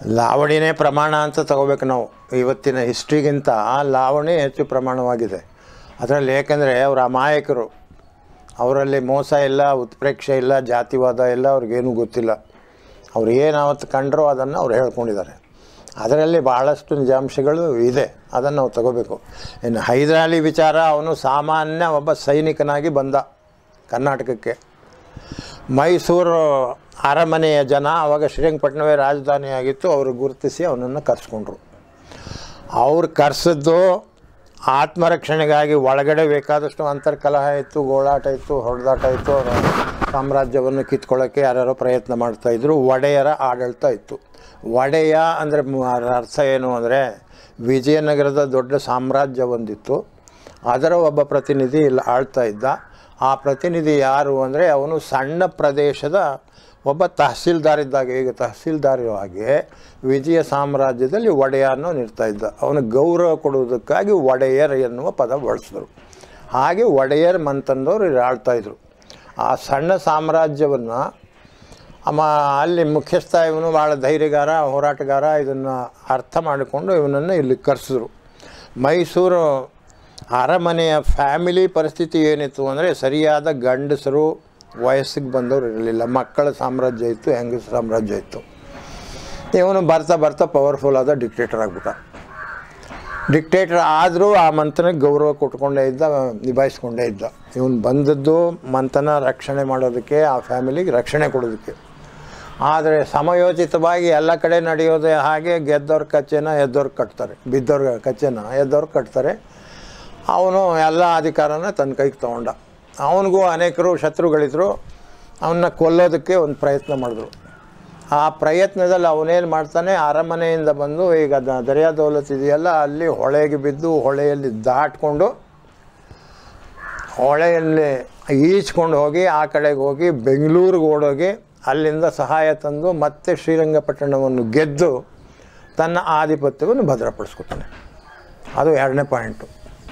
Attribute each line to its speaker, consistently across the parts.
Speaker 1: ಲಾವಣಿನೇ ಪ್ರಮಾಣ ಅಂತ ತಗೋಬೇಕು ನಾವು ಇವತ್ತಿನ ಹಿಸ್ಟ್ರಿಗಿಂತ ಲಾವಣಿ ಹೆಚ್ಚು ಪ್ರಮಾಣವಾಗಿದೆ ಅದರಲ್ಲಿ ಏಕೆಂದರೆ ಅವರ ಅಮಾಯಕರು ಅವರಲ್ಲಿ ಮೋಸ ಇಲ್ಲ ಉತ್ಪ್ರೇಕ್ಷೆ ಇಲ್ಲ ಜಾತಿವಾದ ಇಲ್ಲ ಅವ್ರಿಗೇನೂ ಗೊತ್ತಿಲ್ಲ ಅವ್ರು ಏನು ಅವತ್ತು ಕಂಡ್ರೋ ಅದನ್ನು ಅವ್ರು ಹೇಳ್ಕೊಂಡಿದ್ದಾರೆ ಅದರಲ್ಲಿ ಬಹಳಷ್ಟು ನಿಜಾಂಶಗಳು ಇದೆ ಅದನ್ನು ನಾವು ತಗೋಬೇಕು ಇನ್ನು ಹೈದರಾಲಿ ವಿಚಾರ ಅವನು ಸಾಮಾನ್ಯ ಒಬ್ಬ ಸೈನಿಕನಾಗಿ ಬಂದ ಕರ್ನಾಟಕಕ್ಕೆ ಮೈಸೂರು ಅರಮನೆಯ ಜನ ಆವಾಗ ಶ್ರೀರಂಗಪಟ್ಟಣವೇ ರಾಜಧಾನಿ ಆಗಿತ್ತು ಅವರು ಗುರುತಿಸಿ ಅವನನ್ನು ಕರೆಸ್ಕೊಂಡ್ರು ಅವ್ರು ಕರೆಸಿದ್ದು ಆತ್ಮರಕ್ಷಣೆಗಾಗಿ ಒಳಗಡೆ ಬೇಕಾದಷ್ಟು ಅಂತರ್ಕಲಹ ಇತ್ತು ಗೋಳಾಟ ಇತ್ತು ಹೊಡೆದಾಟ ಇತ್ತು ಅವರ ಸಾಮ್ರಾಜ್ಯವನ್ನು ಕಿತ್ಕೊಳ್ಳೋಕ್ಕೆ ಯಾರ್ಯಾರೋ ಪ್ರಯತ್ನ ಮಾಡ್ತಾಯಿದ್ರು ಒಡೆಯರ ಆಡಳಿತ ಇತ್ತು ಒಡೆಯ ಅಂದರೆ ಅರ್ಥ ಏನು ಅಂದರೆ ವಿಜಯನಗರದ ದೊಡ್ಡ ಸಾಮ್ರಾಜ್ಯ ಒಂದಿತ್ತು ಅದರ ಒಬ್ಬ ಪ್ರತಿನಿಧಿ ಇಲ್ಲಿ ಆಳ್ತಾ ಇದ್ದ ಆ ಪ್ರತಿನಿಧಿ ಯಾರು ಅಂದರೆ ಅವನು ಸಣ್ಣ ಪ್ರದೇಶದ ಒಬ್ಬ ತಹಸೀಲ್ದಾರ್ ಇದ್ದಾಗ ಈಗ ತಹಸೀಲ್ದಾರ್ ಇರೋ ಹಾಗೆ ವಿಜಯ ಸಾಮ್ರಾಜ್ಯದಲ್ಲಿ ಒಡೆಯ ಅನ್ನೋ ಇರ್ತಾ ಇದ್ದ ಅವನು ಗೌರವ ಕೊಡುವುದಕ್ಕಾಗಿ ಒಡೆಯರ್ ಎನ್ನುವ ಪದ ಬಳಸಿದ್ರು ಹಾಗೆ ಒಡೆಯರ್ ಮಂತಂದವರು ಇಲ್ಲಿ ಆಳ್ತಾ ಇದ್ರು ಆ ಸಣ್ಣ ಸಾಮ್ರಾಜ್ಯವನ್ನು ಅಮ್ಮ ಅಲ್ಲಿ ಮುಖ್ಯಸ್ಥ ಇವನು ಭಾಳ ಧೈರ್ಯಗಾರ ಹೋರಾಟಗಾರ ಇದನ್ನು ಅರ್ಥ ಮಾಡಿಕೊಂಡು ಇವನನ್ನು ಇಲ್ಲಿ ಕರೆಸಿದ್ರು ಮೈಸೂರು ಅರಮನೆಯ ಫ್ಯಾಮಿಲಿ ಪರಿಸ್ಥಿತಿ ಏನಿತ್ತು ಅಂದರೆ ಸರಿಯಾದ ಗಂಡಸರು ವಯಸ್ಸಿಗೆ ಬಂದವರು ಇರಲಿಲ್ಲ ಮಕ್ಕಳ ಸಾಮ್ರಾಜ್ಯ ಇತ್ತು ಹೆಂಗಸ ಸಾಮ್ರಾಜ್ಯ ಇತ್ತು ಇವನು ಬರ್ತಾ ಬರ್ತಾ ಪವರ್ಫುಲ್ ಆದ ಡಿಕ್ಟೇಟರ್ ಆಗ್ಬಿಟ್ಟ ಡಿಕ್ಟೇಟರ್ ಆದರೂ ಆ ಮಂತನಿಗೆ ಗೌರವ ಕೊಟ್ಕೊಂಡೇ ಇದ್ದ ನಿಭಾಯಿಸ್ಕೊಂಡೇ ಇದ್ದ ಇವನು ಬಂದದ್ದು ಮಂತನ ರಕ್ಷಣೆ ಮಾಡೋದಕ್ಕೆ ಆ ಫ್ಯಾಮಿಲಿಗೆ ರಕ್ಷಣೆ ಕೊಡೋದಕ್ಕೆ ಆದರೆ ಸಮಯೋಚಿತವಾಗಿ ಎಲ್ಲ ಕಡೆ ನಡೆಯೋದೇ ಹಾಗೆ ಗೆದ್ದವ್ರ ಕಚ್ಚೆನ ಎದ್ದವ್ರು ಕಟ್ತಾರೆ ಬಿದ್ದವ್ರ ಕಚ್ಚೆನ ಎದ್ದವ್ರು ಕಟ್ತಾರೆ ಅವನು ಎಲ್ಲ ಅಧಿಕಾರನ ತನ್ನ ಕೈಗೆ ತೊಗೊಂಡ ಅವನಿಗೂ ಅನೇಕರು ಶತ್ರುಗಳಿದ್ರು ಅವನ್ನ ಕೊಲ್ಲೋದಕ್ಕೆ ಒಂದು ಪ್ರಯತ್ನ ಮಾಡಿದ್ರು ಆ ಪ್ರಯತ್ನದಲ್ಲಿ ಅವನೇನು ಮಾಡ್ತಾನೆ ಅರಮನೆಯಿಂದ ಬಂದು ಈಗ ದ ದರ್ಯಾ ದೌಲತ್ ಇದೆಯಲ್ಲ ಅಲ್ಲಿ ಹೊಳೆಗೆ ಬಿದ್ದು ಹೊಳೆಯಲ್ಲಿ ದಾಟ್ಕೊಂಡು ಹೊಳೆಯಲ್ಲಿ ಈಜ್ಕೊಂಡು ಹೋಗಿ ಆ ಕಡೆಗೆ ಹೋಗಿ ಬೆಂಗಳೂರಿಗೆ ಓಡೋಗಿ ಅಲ್ಲಿಂದ ಸಹಾಯ ತಂದು ಮತ್ತೆ ಶ್ರೀರಂಗಪಟ್ಟಣವನ್ನು ಗೆದ್ದು ತನ್ನ ಆಧಿಪತ್ಯವನ್ನು ಭದ್ರಪಡಿಸ್ಕೊತಾನೆ ಅದು ಎರಡನೇ ಪಾಯಿಂಟು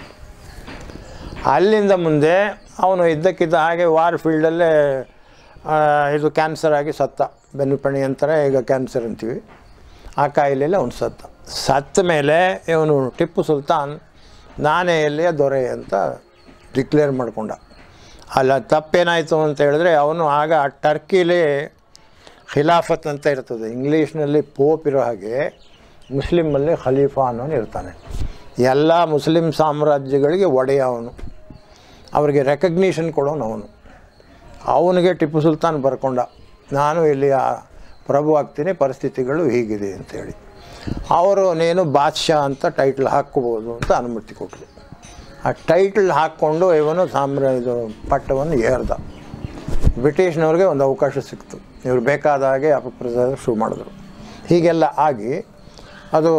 Speaker 1: ಅಲ್ಲಿಂದ ಮುಂದೆ ಅವನು ಇದ್ದಕ್ಕಿದ್ದ ಹಾಗೆ ವಾರ್ ಫೀಲ್ಡಲ್ಲೇ ಆ, ಇದು ಕ್ಯಾನ್ಸರ್ ಆಗಿ ಸತ್ತ ಬೆನ್ನುಪಣಿ ಅಂತಾರೆ ಈಗ ಕ್ಯಾನ್ಸರ್ ಅಂತೀವಿ ಆ ಕಾಯಿಲೆಯಲ್ಲಿ ಅವನು ಸತ್ತ ಸತ್ತ ಮೇಲೆ ಇವನು ಟಿಪ್ಪು ಸುಲ್ತಾನ್ ನಾನೇ ಎಲ್ಲಿಯ ದೊರೆ ಅಂತ ಡಿಕ್ಲೇರ್ ಮಾಡಿಕೊಂಡ ಅಲ್ಲ ತಪ್ಪೇನಾಯಿತು ಅಂತ ಹೇಳಿದ್ರೆ ಅವನು ಆಗ ಟರ್ಕಿಲಿ ಖಿಲಾಫತ್ ಅಂತ ಇರ್ತದೆ ಇಂಗ್ಲೀಷ್ನಲ್ಲಿ ಪೋಪ್ ಇರೋ ಹಾಗೆ ಮುಸ್ಲಿಮಲ್ಲಿ ಖಲೀಫಾ ಅನ್ನೋನು ಇರ್ತಾನೆ ಎಲ್ಲ ಮುಸ್ಲಿಂ ಸಾಮ್ರಾಜ್ಯಗಳಿಗೆ ಒಡೆಯ ಅವನು ಅವರಿಗೆ ರೆಕಗ್ನಿಷನ್ ಕೊಡೋನು ಅವನು ಅವನಿಗೆ ಟಿಪ್ಪು ಸುಲ್ತಾನ್ ಬರ್ಕೊಂಡ ನಾನು ಇಲ್ಲಿ ಆ ಪ್ರಭು ಆಗ್ತೀನಿ ಪರಿಸ್ಥಿತಿಗಳು ಹೀಗಿದೆ ಅಂತೇಳಿ ಅವರು ನೀನು ಬಾದ್ಶಾ ಅಂತ ಟೈಟ್ಲ್ ಹಾಕ್ಕೋಬೋದು ಅಂತ ಅನುಮತಿ ಕೊಟ್ಟರು ಆ ಟೈಟ್ಲ್ ಹಾಕ್ಕೊಂಡು ಇವನು ಸಾಮ್ರ ಇದು ಪಟ್ಟವನ್ನು ಏರ್ದ ಬ್ರಿಟಿಷ್ನವ್ರಿಗೆ ಒಂದು ಅವಕಾಶ ಸಿಕ್ತು ಇವ್ರು ಬೇಕಾದ ಹಾಗೆ ಅಪಪ್ರಚಾರ ಶುರು ಮಾಡಿದ್ರು ಹೀಗೆಲ್ಲ ಆಗಿ ಅದು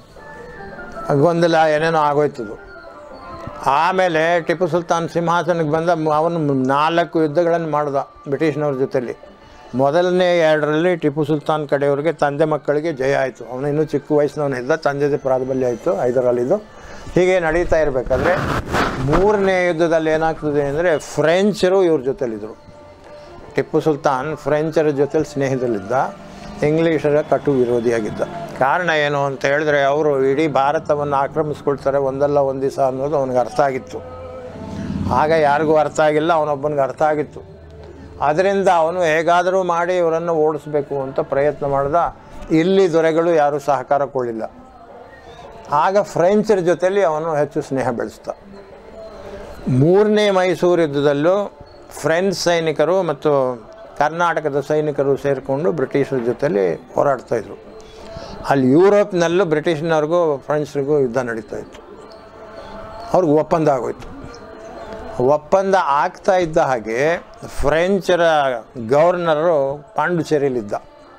Speaker 1: ಗೊಂದಲ ಏನೇನೋ ಆಗೋಯ್ತದು ಆಮೇಲೆ ಟಿಪ್ಪು ಸುಲ್ತಾನ್ ಸಿಂಹಾಸನಕ್ಕೆ ಬಂದ ಮ- ಅವನು ನಾಲ್ಕು ಯುದ್ಧಗಳನ್ನು ಮಾಡ್ದ ಬ್ರಿಟಿಷ್ನವ್ರ ಜೊತೆಲಿ ಮೊದಲನೇ ಎರಡರಲ್ಲಿ ಟಿಪ್ಪು ಸುಲ್ತಾನ್ ಕಡೆಯವ್ರಿಗೆ ತಂದೆ ಮಕ್ಕಳಿಗೆ ಜಯ ಆಯಿತು ಅವನು ಇನ್ನೂ ಚಿಕ್ಕ ವಯಸ್ಸಿನವನು ಇದ್ದ ತಂದೆದೇ ಪ್ರಾಬಲ್ಯ ಆಯಿತು ಐದರಲ್ಲಿದ್ದು ಹೀಗೆ ನಡೀತಾ ಇರಬೇಕಾದ್ರೆ ಮೂರನೇ ಯುದ್ಧದಲ್ಲಿ ಏನಾಗ್ತದೆ ಅಂದರೆ ಫ್ರೆಂಚರು ಇವ್ರ ಜೊತೆಲಿದ್ದರು ಟಿಪ್ಪು ಸುಲ್ತಾನ್ ಫ್ರೆಂಚರ ಜೊತೆಲಿ ಸ್ನೇಹದಲ್ಲಿದ್ದ ಇಂಗ್ಲೀಷರ ಕಟು ವಿರೋಧಿಯಾಗಿದ್ದ ಕಾರಣ ಏನು ಅಂತ ಹೇಳಿದ್ರೆ ಅವರು ಇಡೀ ಭಾರತವನ್ನು ಆಕ್ರಮಿಸ್ಕೊಳ್ತಾರೆ ಒಂದಲ್ಲ ಒಂದು ದಿವಸ ಅನ್ನೋದು ಅವನಿಗೆ ಅರ್ಥ ಆಗಿತ್ತು ಆಗ ಯಾರಿಗೂ ಅರ್ಥ ಆಗಿಲ್ಲ ಅವನೊಬ್ಬನಿಗೆ ಅರ್ಥ ಆಗಿತ್ತು ಅದರಿಂದ ಅವನು ಹೇಗಾದರೂ ಮಾಡಿ ಇವರನ್ನು ಓಡಿಸ್ಬೇಕು ಅಂತ ಪ್ರಯತ್ನ ಮಾಡ್ದ ಇಲ್ಲಿ ದೊರೆಗಳು ಯಾರೂ ಸಹಕಾರ ಕೊಡಲಿಲ್ಲ ಆಗ ಫ್ರೆಂಚರ ಜೊತೆಲಿ ಅವನು ಹೆಚ್ಚು ಸ್ನೇಹ ಬೆಳೆಸ್ದ ಮೂರನೇ ಮೈಸೂರು ಯುದ್ಧದಲ್ಲೂ ಫ್ರೆಂಚ್ ಸೈನಿಕರು ಮತ್ತು ಕರ್ನಾಟಕದ ಸೈನಿಕರು ಸೇರಿಕೊಂಡು ಬ್ರಿಟಿಷರ ಜೊತೆಲಿ ಹೋರಾಡ್ತಾಯಿದ್ರು ಅಲ್ಲಿ ಯುರೋಪ್ನಲ್ಲೂ ಬ್ರಿಟಿಷ್ನವ್ರಿಗೂ ಫ್ರೆಂಚ್ರಿಗೂ ಯುದ್ಧ ನಡೀತಾ ಇತ್ತು ಅವ್ರಿಗೆ ಒಪ್ಪಂದ ಆಗೋಯ್ತು ಒಪ್ಪಂದ ಆಗ್ತಾ ಇದ್ದ ಹಾಗೆ ಫ್ರೆಂಚರ ಗವರ್ನರು ಪಾಂಡುಚೇರಿಯಲ್ಲಿದ್ದ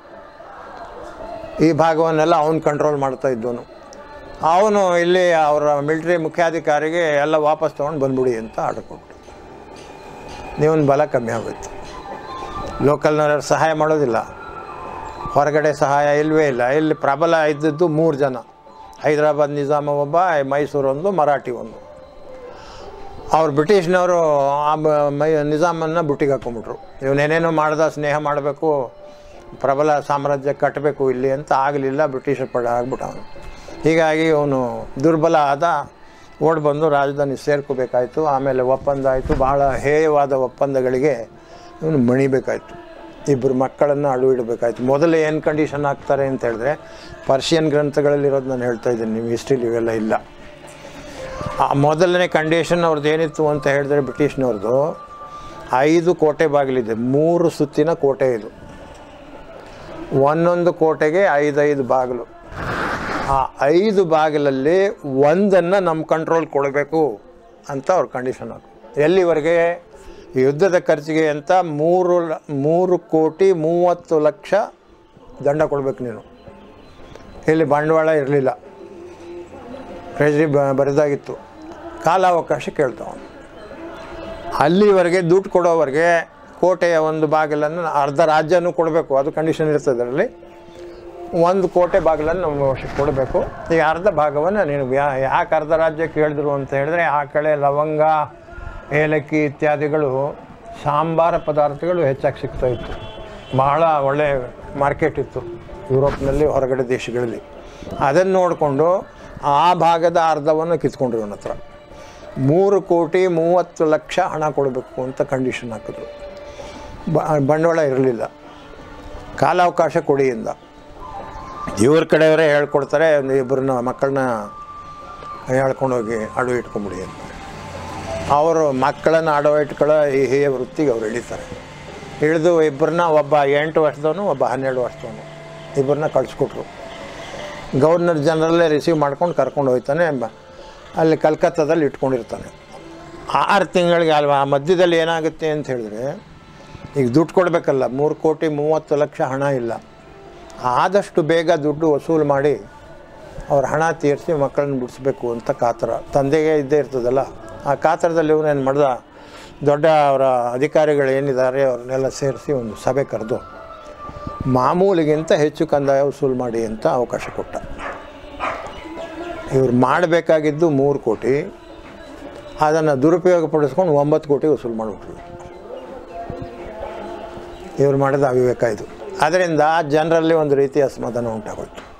Speaker 1: ಈ ಭಾಗವನ್ನೆಲ್ಲ ಅವನು ಕಂಟ್ರೋಲ್ ಮಾಡ್ತಾ ಇದ್ದವನು ಅವನು ಇಲ್ಲಿ ಅವರ ಮಿಲಿಟರಿ ಮುಖ್ಯಾಧಿಕಾರಿಗೆ ಎಲ್ಲ ವಾಪಸ್ ತೊಗೊಂಡು ಬಂದ್ಬಿಡಿ ಅಂತ ಆರ್ಡರ್ ಕೊಟ್ಟು ನೀವೊಂದು ಬಲ ಕಮ್ಮಿ ಆಗೋಯ್ತು ಲೋಕಲ್ನವ್ರು ಸಹಾಯ ಮಾಡೋದಿಲ್ಲ ಹೊರಗಡೆ ಸಹಾಯ ಇಲ್ಲವೇ ಇಲ್ಲ ಇಲ್ಲಿ ಪ್ರಬಲ ಇದ್ದದ್ದು ಮೂರು ಜನ ಹೈದರಾಬಾದ್ ನಿಜಾಮ ಒಬ್ಬ ಮೈಸೂರು ಒಂದು ಮರಾಠಿ ಒಂದು ಅವ್ರು ಬ್ರಿಟಿಷ್ನವರು ಆ ಬ- ಮೈ ನಿಜಾಮನ್ನು ಬುಟ್ಟಿಗೆ ಹಾಕೊಂಬಿಟ್ರು ಇವನೇನೇನೋ ಮಾಡ್ದ ಸ್ನೇಹ ಮಾಡಬೇಕು ಪ್ರಬಲ ಸಾಮ್ರಾಜ್ಯ ಕಟ್ಟಬೇಕು ಇಲ್ಲಿ ಅಂತ ಆಗಲಿಲ್ಲ ಬ್ರಿಟಿಷರ ಪಡ ಆಗ್ಬಿಟ್ಟ ಅವನು ಹೀಗಾಗಿ ಅವನು ದುರ್ಬಲ ಆದ ಓಡ್ ಬಂದು ರಾಜಧಾನಿ ಸೇರ್ಕೋಬೇಕಾಯ್ತು ಆಮೇಲೆ ಒಪ್ಪಂದ ಆಯಿತು ಭಾಳ ಹೇಯವಾದ ಒಪ್ಪಂದಗಳಿಗೆ ಇವನು ಮಣಿಬೇಕಾಯ್ತು ಇಬ್ಬರು ಮಕ್ಕಳನ್ನು ಅಡು ಇಡಬೇಕಾಯ್ತು ಮೊದಲು ಏನು ಕಂಡೀಷನ್ ಹಾಕ್ತಾರೆ ಅಂತ ಹೇಳಿದ್ರೆ ಪರ್ಷಿಯನ್ ಗ್ರಂಥಗಳಲ್ಲಿರೋದು ನಾನು ಹೇಳ್ತಾ ಇದ್ದೀನಿ ನೀವು ಹಿಸ್ಟ್ರಿಲಿ ಇವೆಲ್ಲ ಇಲ್ಲ ಆ ಮೊದಲನೇ ಕಂಡೀಷನ್ ಅವ್ರದ್ದು ಏನಿತ್ತು ಅಂತ ಹೇಳಿದ್ರೆ ಬ್ರಿಟಿಷ್ನವ್ರದ್ದು ಐದು ಕೋಟೆ ಬಾಗಿಲಿದೆ ಮೂರು ಸುತ್ತಿನ ಕೋಟೆ ಇದು ಒಂದೊಂದು ಕೋಟೆಗೆ ಐದೈದು ಬಾಗಿಲು ಆ ಐದು ಬಾಗಿಲಲ್ಲಿ ಒಂದನ್ನು ನಮ್ಮ ಕಂಟ್ರೋಲ್ ಕೊಡಬೇಕು ಅಂತ ಅವ್ರ ಕಂಡೀಷನ್ ಹಾಕು ಎಲ್ಲಿವರೆಗೆ ಯುದ್ಧದ ಖರ್ಚಿಗೆ ಅಂತ ಮೂರು ಲ- ಮೂರು ಕೋಟಿ ಮೂವತ್ತು ಲಕ್ಷ ದಂಡ ಕೊಡಬೇಕು ನೀನು ಇಲ್ಲಿ ಬಂಡವಾಳ ಇರಲಿಲ್ಲ ಟ್ರೆಜರಿ ಬ ಬರೆದಾಗಿತ್ತು ಕಾಲಾವಕಾಶ ಕೇಳ್ತಾವ ಅಲ್ಲಿವರೆಗೆ ದುಡ್ಡು ಕೊಡೋವರೆಗೆ ಕೋಟೆಯ ಒಂದು ಬಾಗಿಲನ್ನು ಅರ್ಧ ರಾಜ್ಯನೂ ಕೊಡಬೇಕು ಅದು ಕಂಡೀಷನ್ ಇರ್ತದೆ ಅದರಲ್ಲಿ ಒಂದು ಕೋಟೆ ಬಾಗಿಲನ್ನು ನಮ್ಮ ವಶಕ್ಕೆ ಕೊಡಬೇಕು ಈ ಅರ್ಧ ಭಾಗವನ್ನು ನೀನು ಯಾ ಯಾಕೆ ಅರ್ಧ ರಾಜ್ಯಕ್ಕೆ ಹೇಳಿದ್ರು ಅಂತ ಹೇಳಿದ್ರೆ ಆ ಕಡೆ ಲವಂಗ ಏಲಕ್ಕಿ ಇತ್ಯಾದಿಗಳು ಸಾಂಬಾರ ಪದಾರ್ಥಗಳು ಹೆಚ್ಚಾಗಿ ಸಿಗ್ತಾ ಇತ್ತು ಬಹಳ ಒಳ್ಳೆ ಮಾರ್ಕೆಟ್ ಇತ್ತು ಯುರೋಪ್ನಲ್ಲಿ ಹೊರಗಡೆ ದೇಶಗಳಲ್ಲಿ ಅದನ್ನು ನೋಡಿಕೊಂಡು ಆ ಭಾಗದ ಅರ್ಧವನ್ನು ಕಿತ್ಕೊಂಡ್ರು ಅವನ ಹತ್ರ ಮೂರು ಕೋಟಿ ಮೂವತ್ತು ಲಕ್ಷ ಹಣ ಕೊಡಬೇಕು ಅಂತ ಕಂಡೀಷನ್ ಹಾಕಿದ್ರು ಬ ಬಂಡವಾಳ ಇರಲಿಲ್ಲ ಕಾಲಾವಕಾಶ ಕೊಡಿ ಇಂದ ಇವ್ರ ಕಡೆಯವರೇ ಹೇಳ್ಕೊಡ್ತಾರೆ ಒಂದು ಇಬ್ಬರನ್ನ ಮಕ್ಕಳನ್ನ ಹೇಳ್ಕೊಂಡೋಗಿ ಅಡು ಇಟ್ಕೊಂಬಿಡಿ ಅಂತ ಅವರು ಮಕ್ಕಳನ್ನು ಅಡವ ಇಟ್ಕೊಳ್ಳೋ ಈ ಹೇಯ ವೃತ್ತಿಗೆ ಅವ್ರು ಇಳಿತಾರೆ ಇಳಿದು ಇಬ್ಬರನ್ನ ಒಬ್ಬ ಎಂಟು ವರ್ಷದವನು ಒಬ್ಬ ಹನ್ನೆರಡು ವರ್ಷದವನು ಇಬ್ಬರನ್ನ ಕಳಿಸ್ಕೊಟ್ರು ಗವರ್ನರ್ ಜನರಲ್ಲೇ ರಿಸೀವ್ ಮಾಡ್ಕೊಂಡು ಕರ್ಕೊಂಡು ಹೋಗ್ತಾನೆ ಬ- ಅಲ್ಲಿ ಕಲ್ಕತ್ತಾದಲ್ಲಿ ಇಟ್ಕೊಂಡಿರ್ತಾನೆ ಆರು ತಿಂಗಳಿಗೆ ಅಲ್ವಾ ಆ ಮಧ್ಯದಲ್ಲಿ ಏನಾಗುತ್ತೆ ಅಂತ ಹೇಳಿದ್ರೆ ಈಗ ದುಡ್ಡು ಕೊಡಬೇಕಲ್ಲ ಮೂರು ಕೋಟಿ ಮೂವತ್ತು ಲಕ್ಷ ಹಣ ಇಲ್ಲ ಆದಷ್ಟು ಬೇಗ ದುಡ್ಡು ವಸೂಲು ಮಾಡಿ ಅವ್ರ ಹಣ ತೀರಿಸಿ ಮಕ್ಕಳನ್ನ ಬಿಡಿಸ್ಬೇಕು ಅಂತ ಕಾತರ ತಂದೆಗೆ ಇದ್ದೇ ಇರ್ತದಲ್ಲ ಆ ಕಾತರದಲ್ಲಿ ಇವನೇನು ಮಾಡ್ದ ದೊಡ್ಡ ಅವರ ಅಧಿಕಾರಿಗಳು ಏನಿದ್ದಾರೆ ಅವ್ರನ್ನೆಲ್ಲ ಸೇರಿಸಿ ಒಂದು ಸಭೆ ಕರೆದು ಮಾಮೂಲಿಗಿಂತ ಹೆಚ್ಚು ಕಂದಾಯ ವಸೂಲು ಮಾಡಿ ಅಂತ ಅವಕಾಶ ಕೊಟ್ಟ ಇವ್ರು ಮಾಡಬೇಕಾಗಿದ್ದು ಮೂರು ಕೋಟಿ ಅದನ್ನು ದುರುಪಯೋಗ ಪಡಿಸ್ಕೊಂಡು ಒಂಬತ್ತು ಕೋಟಿ ವಸೂಲು ಮಾಡಿಬಿಟ್ರು ಇವ್ರು ಮಾಡಿದ ಅವಿವೇಕ ಇದು ಅದರಿಂದ ಜನರಲ್ಲಿ ಒಂದು ರೀತಿಯ ಅಸಮಾಧಾನ ಉಂಟಾಗೋಯ್ತು